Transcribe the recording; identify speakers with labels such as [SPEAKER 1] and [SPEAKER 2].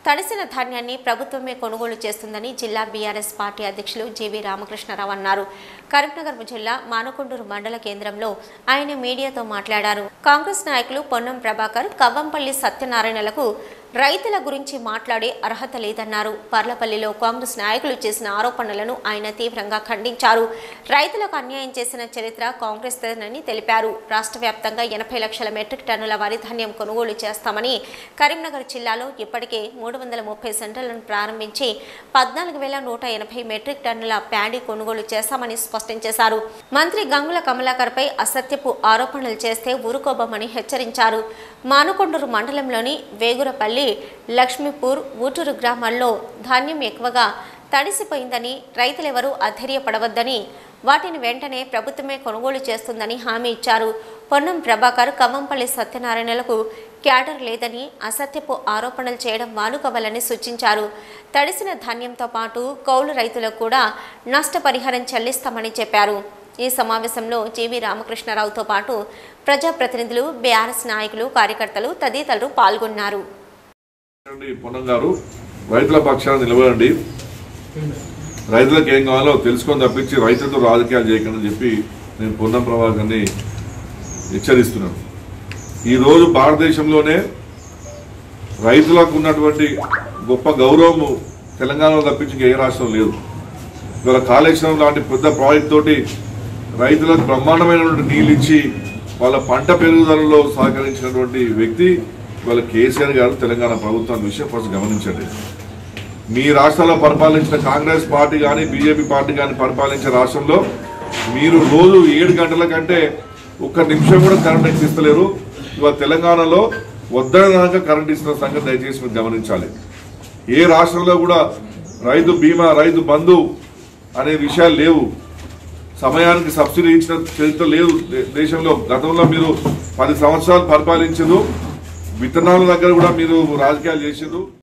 [SPEAKER 1] తడిసిన ధాన్యాన్ని ప్రభుత్వమే కొనుగోలు చేస్తుందని జిల్లా బీఆర్ఎస్ పార్టీ అధ్యక్షులు జీవీ రామకృష్ణరావు అన్నారు కరీంనగర్ జిల్లా మానకొండూరు మండల కేంద్రంలో ఆయన మీడియాతో మాట్లాడారు కాంగ్రెస్ నాయకులు పొన్నం ప్రభాకర్ కవ్వంపల్లి సత్యనారాయణలకు రైతుల గురించి మాట్లాడే అర్హత లేదన్నారు పర్లపల్లిలో కాంగ్రెస్ నాయకులు చేసిన ఆరోపణలను ఆయన తీవ్రంగా ఖండించారు రైతులకు అన్యాయం చేసిన చరిత్ర కాంగ్రెస్ దేనని తెలిపారు రాష్ట్ర వ్యాప్తంగా ఎనభై లక్షల మెట్రిక్ టన్నుల వరి ధాన్యం కొనుగోలు చేస్తామని కరీంనగర్ జిల్లాలో ఇప్పటికే మూడు వందల ముప్పై సెంటర్లను ప్రారంభించి పద్నాలుగు వేల నూట ఎనభై మెట్రిక్ టన్నుల ప్యాడీ కొనుగోలు చేస్తామని స్పష్టం చేశారు మంత్రి గంగుల కమలాకర్పై అసత్యపు ఆరోపణలు చేస్తే ఊరుకోబోమని హెచ్చరించారు మానుకొండూరు మండలంలోని వేగురపల్లి లక్ష్మీపూర్ ఊటూరు గ్రామాల్లో ధాన్యం ఎక్కువగా తడిసిపోయిందని రైతులెవరూ అధైర్యపడవద్దని వాటిని వెంటనే ప్రభుత్వమే కొనుగోలు చేస్తుందని హామీ ఇచ్చారు పొన్నం ప్రభాకర్ కవ్వంపల్లి సత్యనారాయణలకు క్యాడర్ లేదని అసత్యపు ఆరోపణలు చేయడం మానుకోవాలని సూచించారు తడిసిన ధాన్యంతో పాటు కౌలు రైతులకు కూడా నష్టపరిహారం చెల్లిస్తామని చెప్పారు ఈ సమావేశంలో జీవి రామకృష్ణరావుతో పాటు ప్రజాప్రతినిధులు బీఆర్ఎస్ నాయకులు కార్యకర్తలు తదితరులు పాల్గొన్నారు
[SPEAKER 2] అండి పొన్నం గారు రైతుల పక్షాన నిలబడండి రైతులకు ఏం కావాలో తెలుసుకొని తప్పించి రైతులతో రాజకీయాలు చేయకండి చెప్పి నేను పొన్నం ప్రభాకర్ని హెచ్చరిస్తున్నాను ఈరోజు భారతదేశంలోనే రైతులకు ఉన్నటువంటి గొప్ప గౌరవము తెలంగాణలో తప్పించి ఏ రాష్ట్రం లేదు ఇవాళ కాళేశ్వరం లాంటి పెద్ద ప్రాజెక్ట్ తోటి రైతులకు బ్రహ్మాండమైనటువంటి నీళ్ళు ఇచ్చి వాళ్ళ పంట పెరుగుదలలో సహకరించినటువంటి వ్యక్తి ఇవాళ కేసీఆర్ గారు తెలంగాణ ప్రభుత్వం విషయం ఫస్ట్ గమనించండి మీ రాష్ట్రాల్లో పరిపాలించిన కాంగ్రెస్ పార్టీ కానీ బీజేపీ పార్టీ కానీ పరిపాలించే రాష్ట్రంలో మీరు రోజు ఏడు గంటల కంటే ఒక్క నిమిషం కూడా కరెంట్ ఎక్కిస్తలేరు ఇవాళ తెలంగాణలో వద్దనక కరెంట్ ఇస్తున్న సంగతి దయచేసి మీరు గమనించాలి ఏ రాష్ట్రంలో కూడా రైతు బీమా రైతు బంధు అనే విషయాలు లేవు సమయానికి సబ్సిడీ ఇచ్చిన చరిత్ర లేదు దే- దేశంలో గతంలో మీరు పది సంవత్సరాలు పరిపాలించదు విత్తనాల దగ్గర కూడా మీరు రాజకీయాలు చేసారు